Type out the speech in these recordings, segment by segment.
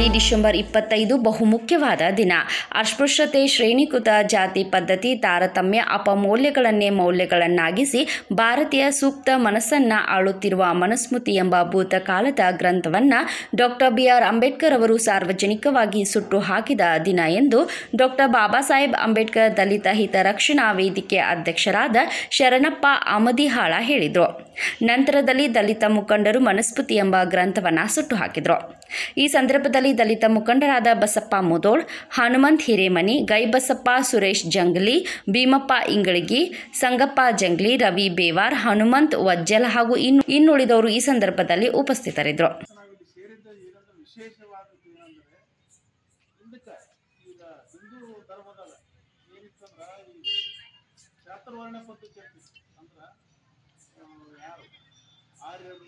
ಇದೇ ಡಿಸೆಂಬರ್ ಇಪ್ಪತ್ತೈದು ಬಹುಮುಖ್ಯವಾದ ದಿನ ಅಸ್ಪೃಶ್ಯತೆ ಶ್ರೇಣೀಕೃತ ಜಾತಿ ಪದ್ಧತಿ ತಾರತಮ್ಯ ಅಪಮೌಲ್ಯಗಳನ್ನೇ ಮೌಲ್ಯಗಳನ್ನಾಗಿಸಿ ಭಾರತೀಯ ಸೂಕ್ತ ಮನಸ್ಸನ್ನ ಆಳುತ್ತಿರುವ ಮನುಸ್ಮೃತಿ ಎಂಬ ಭೂತಕಾಲದ ಗ್ರಂಥವನ್ನು ಡಾಕ್ಟರ್ ಬಿ ಆರ್ ಅಂಬೇಡ್ಕರ್ ಅವರು ಸಾರ್ವಜನಿಕವಾಗಿ ಸುಟ್ಟು ಹಾಕಿದ ದಿನ ಎಂದು ಡಾಕ್ಟರ್ ಬಾಬಾ ಸಾಹೇಬ್ ಅಂಬೇಡ್ಕರ್ ದಲಿತ ಹಿತರಕ್ಷಣಾ ವೇದಿಕೆ ಅಧ್ಯಕ್ಷರಾದ ಶರಣಪ್ಪ ಆಮದಿಹಾಳ ಹೇಳಿದರು ನಂತರದಲ್ಲಿ ದಲಿತ ಮುಖಂಡರು ಮನುಸ್ಮೃತಿ ಎಂಬ ಗ್ರಂಥವನ್ನು ಸುಟ್ಟು ಹಾಕಿದರು ಈ ಸಂದರ್ಭದಲ್ಲಿ ದಲಿತ ಮುಖಂಡರಾದ ಬಸಪ್ಪ ಮುದೋಳ್ ಹನುಮಂತ್ ಹಿರೇಮನಿ ಗೈಬಸಪ್ಪ ಸುರೇಶ್ ಜಂಗ್ಲಿ ಭೀಮಪ್ಪ ಇಂಗಳಗಿ ಸಂಗಪ್ಪ ಜಂಗ್ಲಿ ರವಿ ಬೇವಾರ್ ಹನುಮಂತ್ ವಜ್ಜಲ್ ಹಾಗೂ ಇನ್ನು ಇನ್ನುಳಿದವರು ಈ ಸಂದರ್ಭದಲ್ಲಿ ಉಪಸ್ಥಿತರಿದ್ದರು ನಾವಿಲ್ಲಿ ಸೇರಿದ್ದ ಏನಂದ್ರೆ ವಿಶೇಷವಾದದ್ದು ಏನಂದ್ರೆ ಹಿಂದಕ್ಕೆ ಈಗ ಹಿಂದೂ ಧರ್ಮದಾಗ ಏನಿತ್ತಂದ್ರ ಈ ಚಾತುರ್ವರ್ಣ ಪದ್ಧತಿ ಅಂತಿತ್ತು ಅಂದ್ರ ಆ, ಯಾರು ಆರ್ಯರು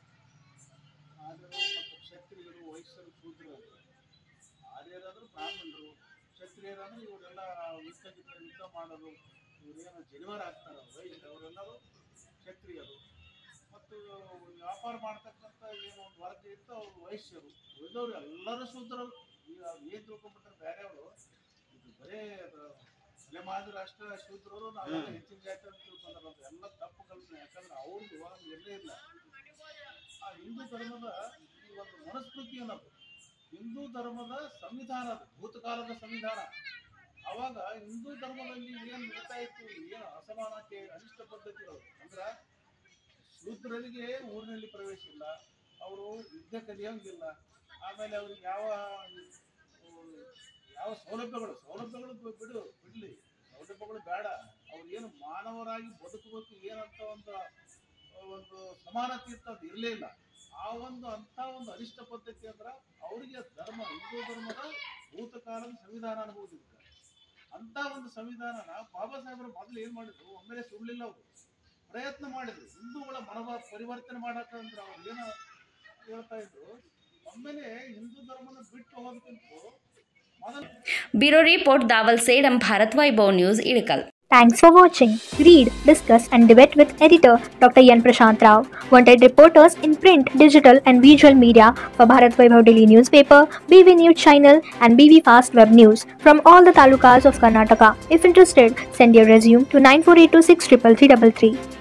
ಆರ್ಯರು ಮತ್ತು ಕ್ಷತ್ರಿಯರು ವೈಶ್ಯರು ಶೂದ್ರರು ಆರ್ಯರಾದ್ರು ಬ್ರಾಹ್ಮಣರು ಕ್ಷತ್ರಿಯರಾದ್ರೆ ಇವರೆಲ್ಲ ಯುದ್ಧ ಗಿದ್ದ ಯುದ್ಧ ಮಾಡೋರು ಇವರೇನು ಜನಿವಾರ ಆಗ್ತಾರ ವೈಶ್ಯ ಅವರೆಲ್ಲರೂ ಕ್ಷತ್ರಿಯರು ಮತ್ತು ವ್ಯಾಪಾರ ಮಾಡ್ತಕ್ಕಂಥ ಏನು ಒಂದು ವರ್ಗ ಇತ್ತು ಅವ್ರು ವೈಶ್ಯರು ಉಳಿದವ್ರು ಎಲ್ಲರೂ ಶೂದ್ರರು ಈಗ ಏನು ತಿಳ್ಕೊಂಡ್ಬಿಟ್ರೆ ಬೇರೆಯವರು ಇದು ಬರೇ ಅದು ತಲೆಮಾದಿರ ಅಷ್ಟ ಶೂದ್ರರು ನಾವೆಲ್ಲ ಹೆಚ್ಚಿನ ಜಾತಿ ಅಂತ ತಿಳ್ಕೊಂಡ್ರೆ ಎಲ್ಲ ತಪ್ಪು ಕಲ್ಪನೆ ಯಾಕಂದ್ರೆ ಅವ್ರದ್ದು ಹಂಗೆ ಎಲ್ಲೇ ಇಲ್ಲ ಆ ಹಿಂದೂ ಧರ್ಮದ ಈ ಒಂದು ಮನಸ್ಮೃತಿ ಅನ್ನೋದು ಹಿಂದೂ ಧರ್ಮದ ಸಂವಿಧಾನ ಅದು ಭೂತಕಾಲದ ಸಂವಿಧಾನ ಅವಾಗ ಹಿಂದೂ ಧರ್ಮದಲ್ಲಿ ಏನು ನಡೀತಾ ಇತ್ತು ಏನು ಅಸಮಾನತೆ ಅನಿಷ್ಟ ಪದ್ಧತಿಗಳು ಅಂದ್ರೆ ಶೂದ್ರರಿಗೆ ಊರಿನಲ್ಲಿ ಪ್ರವೇಶ ಇಲ್ಲ ಅವರು ವಿದ್ಯೆ ಕಲಿಯೋಂಗಿಲ್ಲ ಆಮೇಲೆ ಅವ್ರಿಗೆ ಯಾವ ಉಮ್, ಯಾವ ಸೌಲಭ್ಯಗಳು ಸೌಲಭ್ಯಗಳು ಬಿ- ಬಿಡು ಬಿಡ್ಲಿ ಸೌಲಭ್ಯಗಳು ಬೇಡ ಅವ್ರು ಏನು ಮಾನವರಾಗಿ ಬದುಕಬೇಕು ಏನಂತ ಒಂದು ಒಂದು ಸಮಾನತೆ ಇತ್ತು ಅದು ಇರಲೇ ಇಲ್ಲ ಆ ಒಂದು ಅಂತ ಒಂದು ಅನಿಷ್ಟ ಪದ್ಧತಿ ಅಂದ್ರೆ ಅವರಿಗೆ ಧರ್ಮ ಹಿಂದೂ ಧರ್ಮದ ಭೂತಕಾಲದ ಸಂವಿಧಾನ ಅನುಭವಿಸಿದ್ರು ಅಂತ ಒಂದು ಸಂವಿಧಾನನ ಬಾಬಾ ಸಾಹೇಬರು ಮೊದಲು ಏನ್ ಮಾಡಿದ್ರು ಒಮ್ಮೆಲೆ ಸುಳ್ಳಿಲ್ಲ ಅವರು ಪ್ರಯತ್ನ ಮಾಡಿದ್ರು ಹಿಂದೂಗಳ ಮನೋಭಾವ ಪರಿವರ್ತನೆ ಮಾಡಕ ಅಂದ್ರೆ ಅವ್ರು ಏನೋ ಹೇಳ್ತಾ ಇದ್ರು ಒಮ್ಮೆಲೆ ಹಿಂದೂ ಧರ್ಮನ ಬಿಟ್ಟು ಹೋಗೋದಕ್ಕಿಂತ ಮೊದಲು bureau report Daval Sedam Bharat Vaibhav news Ilkal Thanks for watching. Read, discuss, and debate with editor Dr. Yan Prashant Rao. Wanted reporters in print, digital, and visual media for Bharat Vaibhav Daily Newspaper, BV News Channel, and BV Fast Web News from all the talukas of Karnataka. If interested, send your resume to 9482633333.